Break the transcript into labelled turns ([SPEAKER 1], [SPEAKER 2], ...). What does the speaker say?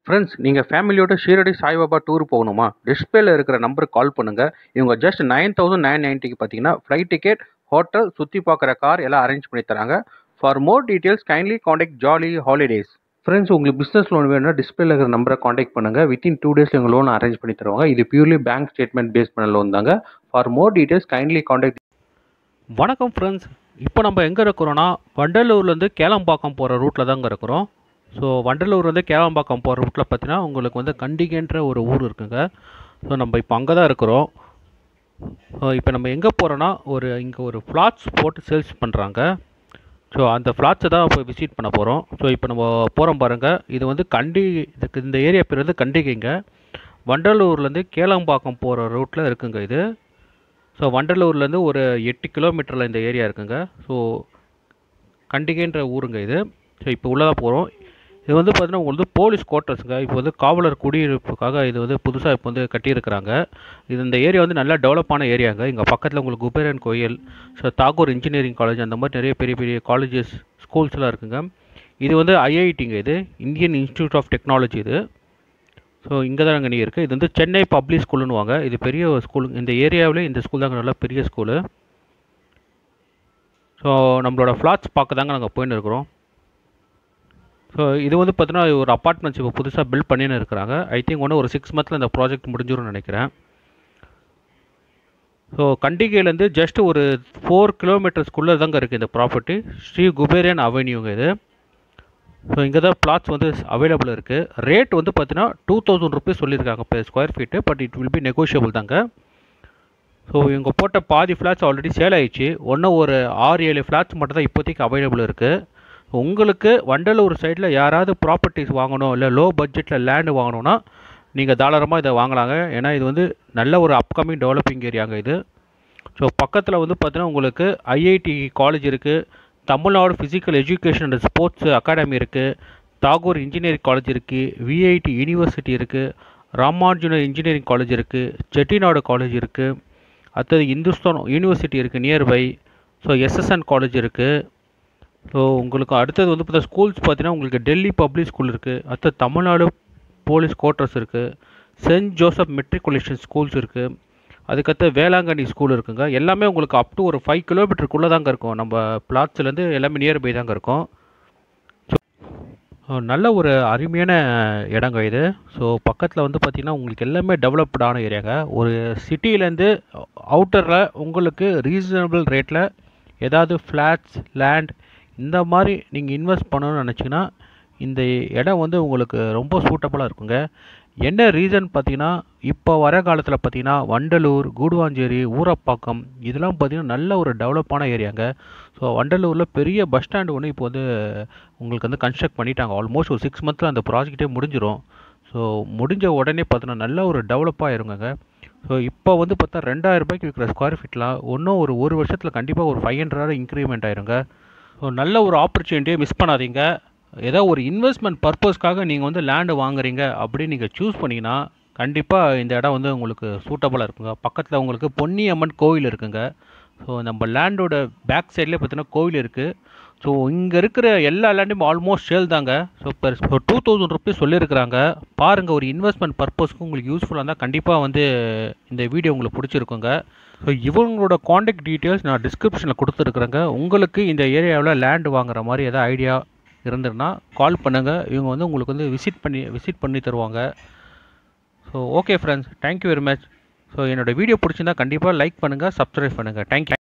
[SPEAKER 1] friends நீங்கள் ஃபேமிலியோட Shirdi Saibaba tour போகணுமா டிஸ்பிளேல இருக்கிற நம்பருக்கு கால் பண்ணுங்கள் இவங்க ஜஸ்ட் நைன் தௌசண்ட் நைன் நைன்ட்டிக்கு பார்த்தீங்கன்னா ஃப்ளைட் டிக்கெட் ஹோட்டல் சுற்றி பார்க்குற கார் எல்லாம் அரேஞ்ச் பண்ணி தராங்க for more details kindly contact Jolly Holidays friends உங்களுக்கு பிஸ்னஸ் லோன் வேணும்னா டிஸ்பிளேல இருக்கிற நம்பரை காண்டாக்ட் பண்ணுங்கள் வித்தின் டூ டேஸ் எங்கள் லோன் அரேஞ்ச் பண்ணி தருவாங்க இது பியூர்லி பேங்க் ஸ்டேட்மெண்ட் பேஸ் பண்ண லோன் தாங்க for more details kindly contact
[SPEAKER 2] வணக்கம் ஃப்ரெண்ட்ஸ் இப்போ நம்ம எங்கே இருக்கிறோன்னா வண்டலூர்லேருந்து கேளம்பாக்கம் போகிற ரூட்டில் தாங்க இருக்கிறோம் ஸோ வண்டலூர்லேருந்து கேளம்பாக்கம் போகிற ரூட்டில் பார்த்தீங்கன்னா உங்களுக்கு வந்து கண்டிகன்ற ஒரு ஊர் இருக்குங்க ஸோ நம்ம இப்போ அங்கே தான் இருக்கிறோம் ஸோ இப்போ நம்ம எங்கே போகிறோன்னா ஒரு இங்கே ஒரு ஃப்ளாட்ஸ் போட்டு சேல்ஸ் பண்ணுறாங்க ஸோ அந்த ஃப்ளாட்ஸை தான் இப்போ விசிட் பண்ண போகிறோம் ஸோ இப்போ நம்ம போகிறோம் பாருங்கள் இது வந்து கண்டி இதுக்கு இந்த ஏரியா பேர் வந்து கண்டிகைங்க வண்டலூர்லேருந்து கேளம்பாக்கம் போகிற ரூட்டில் இருக்குங்க இது ஸோ வண்டலூர்லேருந்து ஒரு எட்டு கிலோமீட்டரில் இந்த ஏரியா இருக்குங்க ஸோ கண்டிகைன்ற ஊருங்க இது ஸோ இப்போ உள்ளே தான் போகிறோம் இது வந்து பார்த்தீங்கன்னா உங்களுக்கு வந்து போலீஸ் குவார்ட்டர்ஸுங்க இப்போ வந்து காவலர் குடியிருப்புக்காக இது வந்து புதுசாக இப்போ வந்து கட்டியிருக்கிறாங்க இது இந்த ஏரியா வந்து நல்லா டெவலப்பான ஏரியாங்க இங்கே பக்கத்தில் உங்களுக்கு குபேரன் கோயில் ஸோ தாகூர் இன்ஜினியரிங் காலேஜ் அந்த மாதிரி நிறைய பெரிய பெரிய காலேஜஸ் ஸ்கூல்ஸ்லாம் இருக்குங்க இது வந்து ஐஐடிங்க இது இந்தியன் இன்ஸ்டியூட் ஆஃப் டெக்னாலஜி இது ஸோ இங்கே தான் அங்கே இருக்குது இது வந்து சென்னை பப்ளிக் ஸ்கூலுன்னு வாங்க இது பெரிய ஸ்கூல் இந்த ஏரியாவிலே இந்த ஸ்கூல் தாங்க நல்லா பெரிய ஸ்கூலு ஸோ நம்மளோட ஃப்ளாட்ஸ் பார்க்க தாங்க நாங்கள் போயின்னு இருக்கிறோம் ஸோ இது வந்து பார்த்தீங்கன்னா ஒரு அப்பார்ட்மெண்ட்ஸ் இப்போ புதுசாக பில்ட் பண்ணின்னு இருக்கிறாங்க ஐ திங்க் ஒன்று ஒரு சிக்ஸ் மந்த்தில் இந்த ப்ராஜெக்ட் முடிஞ்சிரும்னு நினைக்கிறேன் ஸோ கண்டிகையிலேருந்து ஜஸ்ட் ஒரு ஃபோர் கிலோமீட்டர்ஸ்க்குள்ளே தாங்க இருக்குது இந்த ப்ராப்பர்ட்டி ஸ்ரீ குபேரியன் அவென்யூங்க இது ஸோ இங்கே தான் பிளாட்ஸ் வந்து அவைலபிள் இருக்குது ரேட் வந்து பார்த்தீங்கன்னா டூ தௌசண்ட் ருபீஸ் சொல்லியிருக்காங்க per square feet but it will be negotiable தாங்க ஸோ இவங்க போட்ட பாதி ஃப்ளாட்ஸ் ஆல்ரெடி சேல் ஆயிடுச்சு ஒன்றும் ஒரு ஆறு ஏழு ஃப்ளாட்ஸ் மட்டும் தான் இப்போதைக்கு அவைலபிள் இருக்குது உங்களுக்கு வண்டலூர் சைடில் யாராவது ப்ராப்பர்ட்டிஸ் வாங்கணும் இல்லை லோ பட்ஜெட்டில் லேண்டு வாங்கணும்னா நீங்கள் தாராளமாக இதை வாங்கலாங்க ஏன்னா இது வந்து நல்ல ஒரு அப்கமிங் டெவலப்பிங் ஏரியாங்க இது ஸோ பக்கத்தில் வந்து பார்த்தீங்கன்னா உங்களுக்கு ஐஐடி காலேஜ் இருக்குது Tamil Nadu physical education and sports academy இருக்குது தாகூர் இன்ஜினியரிங் காலேஜ் இருக்குது விஐடி யூனிவர்சிட்டி இருக்குது ராமானுஜன இன்ஜினியரிங் காலேஜ் இருக்குது செட்டிநாடு காலேஜ் இருக்குது அடுத்தது இந்துஸ்தான் யூனிவர்சிட்டி இருக்குது நியர்பை ஸோ எஸ்எஸ்என் காலேஜ் இருக்குது ஸோ உங்களுக்கு அடுத்தது வந்து பார்த்தா ஸ்கூல்ஸ் பார்த்தீங்கன்னா உங்களுக்கு டெல்லி பப்ளிக் ஸ்கூல் இருக்குது அடுத்தது தமிழ்நாடு போலீஸ் குவார்ட்டர்ஸ் இருக்குது சென்ட் ஜோசப் மெட்ரிகுலேஷன் ஸ்கூல்ஸ் இருக்குது அதுக்கடுத்து வேளாங்கண்ணி ஸ்கூல் இருக்குங்க எல்லாமே உங்களுக்கு அப் டு ஒரு ஃபைவ் கிலோமீட்டருக்குள்ளே தாங்க இருக்கும் நம்ம பிளாட்ஸ்லேருந்து எல்லாமே நியர்பை தாங்க இருக்கும் ஸோ நல்ல ஒரு அருமையான இடங்க இது ஸோ பக்கத்தில் வந்து பார்த்திங்கன்னா உங்களுக்கு எல்லாமே டெவலப்டான ஏரியாங்க ஒரு சிட்டிலேருந்து அவுட்டரில் உங்களுக்கு ரீசனபிள் ரேட்டில் ஏதாவது ஃப்ளாட்ஸ் லேண்ட் இந்த மாதிரி நீங்கள் இன்வெஸ்ட் பண்ணணும்னு நினச்சிங்கன்னா இந்த இடம் வந்து உங்களுக்கு ரொம்ப சூட்டபுளாக இருக்குங்க என்ன ரீசன் பார்த்தீங்கன்னா இப்போ வர காலத்தில் பார்த்தீங்கன்னா வண்டலூர் கூடுவாஞ்சேரி ஊரப்பாக்கம் இதெல்லாம் பார்த்தீங்கன்னா நல்ல ஒரு டெவலப்பான ஏரியாங்க ஸோ வண்டலூரில் பெரிய பஸ் ஸ்டாண்டு ஒன்று இப்போ வந்து உங்களுக்கு வந்து கன்ஸ்ட்ரக்ட் பண்ணிட்டாங்க ஆல்மோஸ்ட் ஒரு சிக்ஸ் மந்த்தில் அந்த ப்ராஜெக்டே முடிஞ்சிடும் ஸோ முடிஞ்ச உடனே பார்த்தீங்கன்னா நல்ல ஒரு டெவலப்பாக இருங்குங்க ஸோ இப்போ வந்து பார்த்தா ரெண்டாயிரம் ரூபாய்க்கு விற்கிற ஸ்கொயர் ஃபீட்லாம் இன்னும் ஒரு ஒரு வருஷத்தில் கண்டிப்பாக ஒரு ஃபைவ் ஹண்ட்ரட் இன்க்ரிமெண்ட் ஆயிருங்க ஸோ நல்ல ஒரு ஆப்பர்ச்சுனிட்டியை மிஸ் பண்ணாதீங்க ஏதோ ஒரு இன்வெஸ்ட்மெண்ட் பர்பஸ்க்காக நீங்கள் வந்து லேண்டு வாங்குறீங்க அப்படின்னு நீங்கள் சூஸ் பண்ணிங்கன்னா கண்டிப்பாக இந்த இடம் வந்து உங்களுக்கு சூட்டபுளாக இருக்குங்க பக்கத்தில் உங்களுக்கு பொன்னியம்மன் கோவில் இருக்குங்க ஸோ நம்ம லேண்டோட பேக் சைட்லேயே பார்த்தீங்கன்னா கோவில் இருக்குது ஸோ இங்கே இருக்கிற எல்லா லேண்டும் ஆல்மோஸ்ட் சேல் தாங்க so per two thousand rupees சொல்லியிருக்கிறாங்க பாருங்கள் ஒரு இன்வெஸ்ட்மெண்ட் பர்பஸ்க்கு உங்களுக்கு யூஸ்ஃபுல்லாக இருந்தால் கண்டிப்பாக வந்து இந்த வீடியோ உங்களுக்கு பிடிச்சிருக்குங்க ஸோ இவங்களோட காண்டாக்ட் டீட்டெயில்ஸ் நான் டிஸ்கிரிப்ஷனில் கொடுத்துருக்குறேங்க உங்களுக்கு இந்த ஏரியாவில் லேண்டு வாங்குற மாதிரி எதாவது ஐடியா இருந்ததுன்னா கால் பண்ணுங்கள் இவங்க வந்து உங்களுக்கு வந்து விசிட் பண்ணி விசிட் பண்ணி தருவாங்க so okay friends thank you very much so என்னோடய வீடியோ பிடிச்சிருந்தா கண்டிப்பாக லைக் பண்ணுங்கள் சப்ஸ்கிரைப் பண்ணுங்கள் தேங்க்யூ